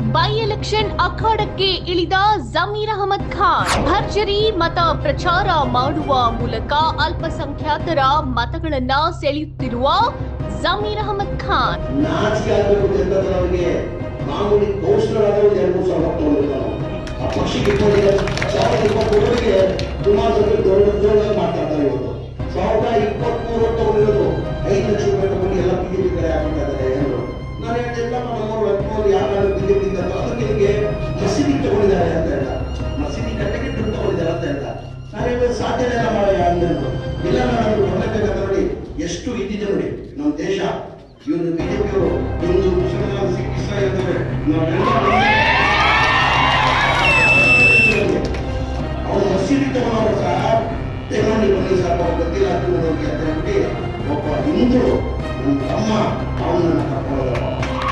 by election ಅಖಾಡಕ್ಕೆ ಇಳಿದ ಜಮೀರ್ ಅಹಮದ್ ಖಾನ್ ಭರ್ಜರಿ ಮತ ಪ್ರಚಾರ ಮಾಡುವ ಮೂಲಕ ಅಲ್ಪಸಂಖ್ಯಾತರ ಮತಗಳನ್ನ ಸೆಳೆಯುತ್ತಿರುವ ಜಮೀರ್ ಅಹಮದ್ ಖಾನ್ ನಾಚಿಕೆ ಆಗಬೇಕು ಜನತಾದಳ ಅವರಿಗೆ ಮಾಮೂಲಿ ಕೌನ್ಸಿಲರ್ ಆದ ಒಂದು ಎರಡು ಮೂರು ಸಾವಿರ ತಗೊಂಡಿದ್ದ ನಾವು ಆ ಪಕ್ಷಕ್ಕೆ ಇಟ್ಕೊಂಡಿದ್ದ ಸಾವಿರದ ಇಪ್ಪತ್ತೊಂದರಿಗೆ ಕುಮಾರಸ್ವಾಮಿ ದೊಡ್ಡ ದೊಡ್ಡ ಮಾತಾಡ್ತಾರೆ ಇವತ್ತು ಸಾವಿರದ ಇಪ್ಪತ್ಮೂರು ತಗೊಂಡಿರೋದು ಐದು ಲಕ್ಷ ರೂಪಾಯಿ ತಗೊಂಡು ಎಲ್ಲ ಬಿಜೆಪಿ ಕಡೆ ಹಾಕ್ತಾ ಇದ್ದಾರೆ ಜನರು ನಾನು ಹೇಳ್ತಿಲ್ಲ ನಮ್ಮವರು ಲಕ್ನೋಲ್ಲಿ ಯಾರು ಬಿಜೆಪಿ ಇದ್ದ ಅದಕ್ಕೆ ನಿಮಗೆ ಮಸೀದಿ ತಗೊಂಡಿದ್ದಾರೆ ಅಂತ ಹೇಳ್ದ ಮಸೀದಿ ಕಟ್ಟಕ್ಕೆ ದುಡ್ಡು ತಗೊಂಡಿದ್ದಾರೆ ಅಂತ ಹೇಳ್ದ ನಾನು ಹೇಳಿದ್ರೆ ಸಾಧ್ಯನೇ ಇಲ್ಲ ಮಾರಾಯ ಅಂದ್ರು ಇಲ್ಲ ನಾನು ಬರ್ಲೇಬೇಕಂತ ನೋಡಿ ಎಷ್ಟು ಇದ್ದಿದೆ ನೋಡಿ ನಮ್ಮ ದೇಶ ಇವರು ಬಿಜೆಪಿಯವರು ಹಿಂದೂ ಮುಸಲ್ಮಾನ ಸಿಖ್ ಇಸ್ಲಾಂ ಇರ್ತಾರೆ ಅವ್ರು ಮಸೀದಿ ತಗೊಂಡವರು ಸಹ ತಗೊಂಡು ಬನ್ನಿ ಸಹ ಪಾಪ ಗೊತ್ತಿಲ್ಲ ತಿಳ್ಕೊಂಡವ್ರಿಗೆ ಅಂತ ಹೇಳ್ಬಿಟ್ಟು ಒಬ್ಬ ಹಿಂದೂ ನನ್ನ ತಮ್ಮ ಅವನನ್ನ ಕರ್ಕೊಳ್ಳೋದಪ್ಪ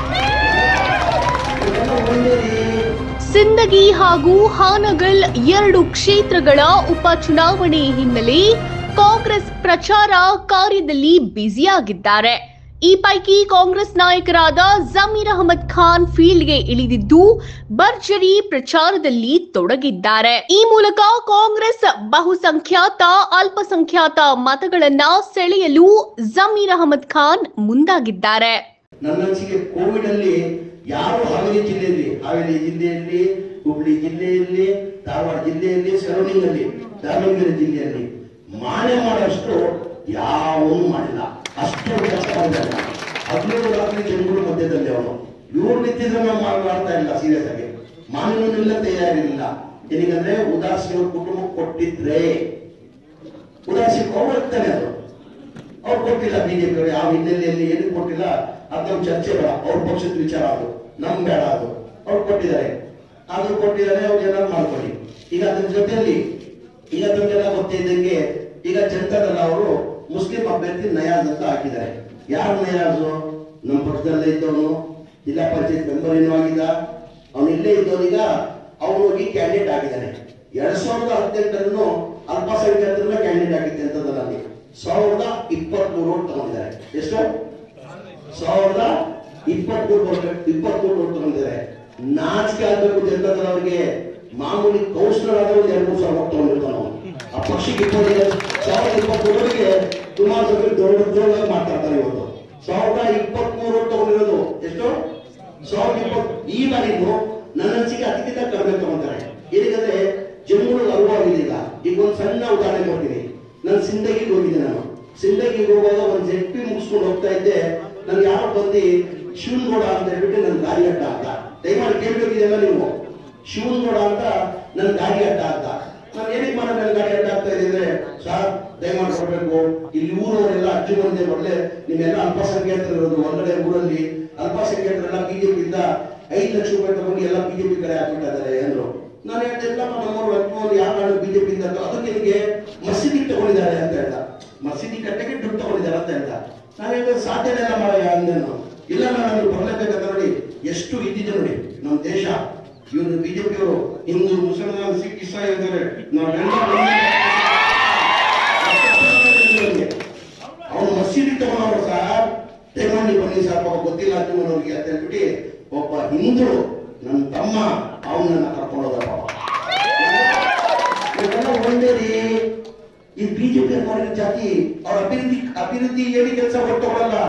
ಇದೆಲ್ಲ ಒಳ್ಳೆಯದೇ ಸಿಂದಗಿ ಹಾಗೂ ಹಾನಗಲ್ ಎರಡು ಕ್ಷೇತ್ರಗಳ ಉಪಚುನಾವಣೆ ಹಿನ್ನೆಲೆ ಕಾಂಗ್ರೆಸ್ ಪ್ರಚಾರ ಕಾರ್ಯದಲ್ಲಿ ಬ್ಯುಸಿಯಾಗಿದ್ದಾರೆ ಈ ಪೈಕಿ ಕಾಂಗ್ರೆಸ್ ನಾಯಕರಾದ ಜಮೀರ್ ಅಹಮದ್ ಖಾನ್ ಫೀಲ್ಡ್ಗೆ ಇಳಿದಿದ್ದು ಭರ್ಜರಿ ಪ್ರಚಾರದಲ್ಲಿ ತೊಡಗಿದ್ದಾರೆ ಈ ಮೂಲಕ ಕಾಂಗ್ರೆಸ್ ಬಹುಸಂಖ್ಯಾತ ಅಲ್ಪಸಂಖ್ಯಾತ ಮತಗಳನ್ನ ಸೆಳೆಯಲು ಜಮೀರ್ ಅಹಮದ್ ಖಾನ್ ಮುಂದಾಗಿದ್ದಾರೆ ನನ್ನ ಅನಿಸಿಕೆ ಕೋವಿಡ್ ಅಲ್ಲಿ ಯಾರು ಹಾವೇರಿ ಜಿಲ್ಲೆಯಲ್ಲಿ ಹಾವೇರಿ ಜಿಲ್ಲೆಯಲ್ಲಿ ಹುಬ್ಳಿ ಜಿಲ್ಲೆಯಲ್ಲಿ ಧಾರವಾಡ ಜಿಲ್ಲೆಯಲ್ಲಿ ಸರೌಂಡಿಂಗ್ ಅಲ್ಲಿ ದಾವಣಗೆರೆ ಜಿಲ್ಲೆಯಲ್ಲಿ ಮಾನೆ ಮಾಡೋಷ್ಟು ಯಾವನು ಮಾಡಿಲ್ಲ ಅಷ್ಟು ಕೆಲಸ ಮಾಡಿಲ್ಲ ಹದಿನೇಳು ರಾತ್ರಿ ಜನಗಳು ಮಧ್ಯದಲ್ಲಿ ಅವನು ಇವ್ರು ನಿಂತಿದ್ರೆ ನಾವು ಮಾಡ್ತಾ ಇಲ್ಲ ಸೀರಿಯಸ್ ಆಗಿ ಮಾನವನು ಇಲ್ಲ ತಯಾರಿಲ್ಲ ಏನಂದ್ರೆ ಉದಾಸೀನ ಕುಟುಂಬಕ್ಕೆ ಕೊಟ್ಟಿದ್ರೆ ಉದಾಸೀನ ಹೋಗ್ತಾನೆ ಅದು ಅವ್ರು ಕೊಟ್ಟಿಲ್ಲ ಬಿಜೆಪಿ ಅವರು ಯಾವ ಹಿನ್ನೆಲೆಯಲ್ಲಿ ಏನು ಕೊಟ್ಟಿಲ್ಲ ಅದು ನಮ್ಮ ಚರ್ಚೆ ಬೇಡ ಅವ್ರ ಪಕ್ಷದ ವಿಚಾರ ಅದು ನಮ್ ಬೇಡ ಅದು ಅವ್ರು ಕೊಟ್ಟಿದ್ದಾರೆ ಆದ್ರೂ ಕೊಟ್ಟಿದ್ದಾರೆ ಅವ್ರು ಏನಾದ್ರು ಮಾಡ್ಕೊಳ್ಳಿ ಈಗ ಅದ್ರ ಜೊತೆಯಲ್ಲಿ ಈಗ ತಮಗೆಲ್ಲ ಗೊತ್ತಿದ್ದಂಗೆ ಈಗ ಜನತಾದಳ ಅವರು ಮುಸ್ಲಿಂ ಅಭ್ಯರ್ಥಿ ನಯಾಜ್ ಅಂತ ಹಾಕಿದ್ದಾರೆ ಯಾರು ನಯಾಜು ನಮ್ಮ ಪಕ್ಷದಲ್ಲೇ ಇದ್ದವನು ಜಿಲ್ಲಾ ಪಂಚಾಯತ್ ಮೆಂಬರ್ ಏನೋ ಆಗಿದ್ದ ಅವನು ಇಲ್ಲೇ ಇದ್ದವನೀಗ ಅವನು ಹೋಗಿ ಕ್ಯಾಂಡಿಡೇಟ್ ಆಗಿದ್ದಾನೆ ಎರಡ್ ಸಾವಿರದ ಹದಿನೆಂಟರನ್ನು ಅಲ್ಪಸಂಖ್ಯಾತರನ್ನ ಕ್ಯಾಂಡಿಡೇಟ್ ಆಗಿದ್ದೆ ಅಂತದಲ್ಲಿ ಸಾವಿರದ ಇಪ್ಪತ್ಮೂರು ಓಟ್ ತಗೊಂಡಿದ್ದಾರೆ ಎಷ್ಟು ಸಾವಿರದ ಇಪ್ಪತ್ಮೂರು ಓಟ್ ಇಪ್ಪತ್ಮೂರು ಓಟ್ ತಗೊಂಡಿದ್ದಾರೆ ನಾಚಿಕೆ ಆಗ್ಬೇಕು ಜನತಾದಳ ಅವರಿಗೆ ಮಾಮೂಲಿ ಕೌನ್ಸಿಲರ್ ಆದ ಒಂದು ಎರಡು ಮೂರು ಸಾವಿರ ಓಟ್ ತಗೊಂಡಿರ್ತಾನೆ ಅವನು ಆ ಪಕ್ಷಕ್ಕೆ ಇಟ್ಕೊಂಡಿದ್ದ ಸಾವಿರದ ಇಪ್ಪತ್ಮೂರರಿಗೆ ಕುಮಾರಸ್ವಾಮಿ ದೊಡ್ಡ ದೊಡ್ಡ ಮಾತಾಡ್ತಾರೆ ಇವತ್ತು ಸಾವಿರದ ಇಪ್ಪತ್ಮೂರು ಓಟ್ ತಗೊಂಡಿರೋದು ಎಷ್ಟು ಸಾವಿರದ ಇಪ್ಪತ್ತು ಈ ಬಾರಿಗೂ ನನ್ನ ಅನಿಸಿಕೆ ಅದಕ್ಕಿಂತ ಕಡಿಮೆ ತಗೊಂತಾರೆ ಏನಂದ್ರೆ ಜಮ್ಮುಗಳು ಅರಿವಾಗಿಲ್ಲ ಈಗ ಒಂದು ಸಣ್ಣ ಉದಾಹರಣೆ ಕೊಡ್ತೀನಿ ನಾನು ಸಿಂದಗಿಗೆ ಹೋಗಿದ್ದೆ ನಾನು ಸಿಂದಗಿಗೆ ಹೋಗುವಾಗ ಒಂದು ಜೆಡ್ ಪಿ ಮುಗಿಸ್ಕೊಂಡು ಹೋಗ್ತಾ ಇದ್ದೆ ನನ್ಗೆ ಯಾರೋ ಬಂದು ಶಿವನಗೌಡ ಅಂತ ಹೇಳ್ಬಿಟ್ಟು ನನ್ನ ಗಾಡಿ ಅಡ್ಡ ಅಂತ ದಯಮಾಡಿ ಕೇಳ್ಬೇಕಿದೆಯಲ್ಲ ನೀವು ಶಿವನಗೌಡ ಅಂತ ನನ್ನ ಗಾಡಿ ಅಡ್ಡ ಅಂತ ನಾನು ಏನಕ್ಕೆ ಮಾಡೋ ನನ್ನ ಗಾಡಿ ಅಡ್ಡ ಆಗ್ತಾ ಇದೆ ಸರ್ ದಯಮಾಡಿ ಕೊಡ್ಬೇಕು ಇಲ್ಲಿ ಊರವರೆಲ್ಲ ಅಜ್ಜು ಮಂದಿ ಒಳ್ಳೆ ನಿಮ್ಮೆಲ್ಲ ಅಲ್ಪಸಂಖ್ಯಾತರು ಇರೋದು ಹೊರಗಡೆ ಊರಲ್ಲಿ ಅಲ್ಪಸಂಖ್ಯಾತರೆಲ್ಲ ಬಿಜೆಪಿ ಇಂದ ಐದು ಲಕ್ಷ ರೂಪಾಯಿ ತಗೊಂಡು ಎಲ್ಲ ಬಿಜೆಪಿ ಕಡೆ ಹಾಕ್ಬಿಟ್ಟ ಇದ್ದಾರೆ ಅಂದ್ರು ನಾನು ಹೇಳ್ತಿಲ್ಲ ನಮ್ಮವರು ಲಕ್ನೋಲ್ಲಿ ಯಾರು ಬಿಜೆಪಿ ಇಂದ ಅದಕ್ಕೆ ನಿಮಗೆ ಮಸೀದಿ ತಗೊಂಡಿದ್ದಾರೆ ಅಂತ ಹೇಳ್ದ ಮಸೀದಿ ಕಟ್ಟಕ್ಕೆ ದುಡ್ಡು ತಗೊಂಡಿದ್ದಾರೆ ಅಂತ ಹೇಳ್ದ ನಾನು ಹೇಳಿದ್ರೆ ಸಾಧ್ಯನೇ ಇಲ್ಲ ಮಾರಾಯ ಅಂದನು ಇಲ್ಲ ನಾನು ಬರ್ಲೇಬೇಕಂತ ನೋಡಿ ಎಷ್ಟು ಇದ್ದಿದೆ ನೋಡಿ ನಮ್ಮ ದೇಶ ಇವರು ಬಿಜೆಪಿಯವರು ಹಿಂದೂ ಮುಸಲ್ಮಾನ ಸಿಖ್ ಇಸ್ಲಾಂ ಇರ್ತಾರೆ ನಾವೆಲ್ಲ ಅವನು ಮಸೀದಿ ತಗೊಂಡವರು ಸಹ ತಗೊಂಡು ಬನ್ನಿ ಸಹ ಪಾಪ ಗೊತ್ತಿಲ್ಲ ತಿಳ್ಕೊಂಡವ್ರಿಗೆ ಅಂತ ಹೇಳ್ಬಿಟ್ಟು ಒಬ್ಬ ಹಿಂದೂ ನನ್ನ ತಮ್ಮ ಅವನನ್ನ ಕರ್ಕೊಳ್ಳೋದ ಪಾಪ ಇದೆಲ್ಲ ಒಳ್ಳೇದಿ ಈ ಬಿಜೆಪಿ ಮಾಡಿದ ಜಾತಿ ಅವ್ರ ಅಭಿವೃದ್ಧಿ ಅಭಿವೃದ್ಧಿ ಏನು ಕೆಲಸ ಕೊಟ್ಟವರಲ್ಲ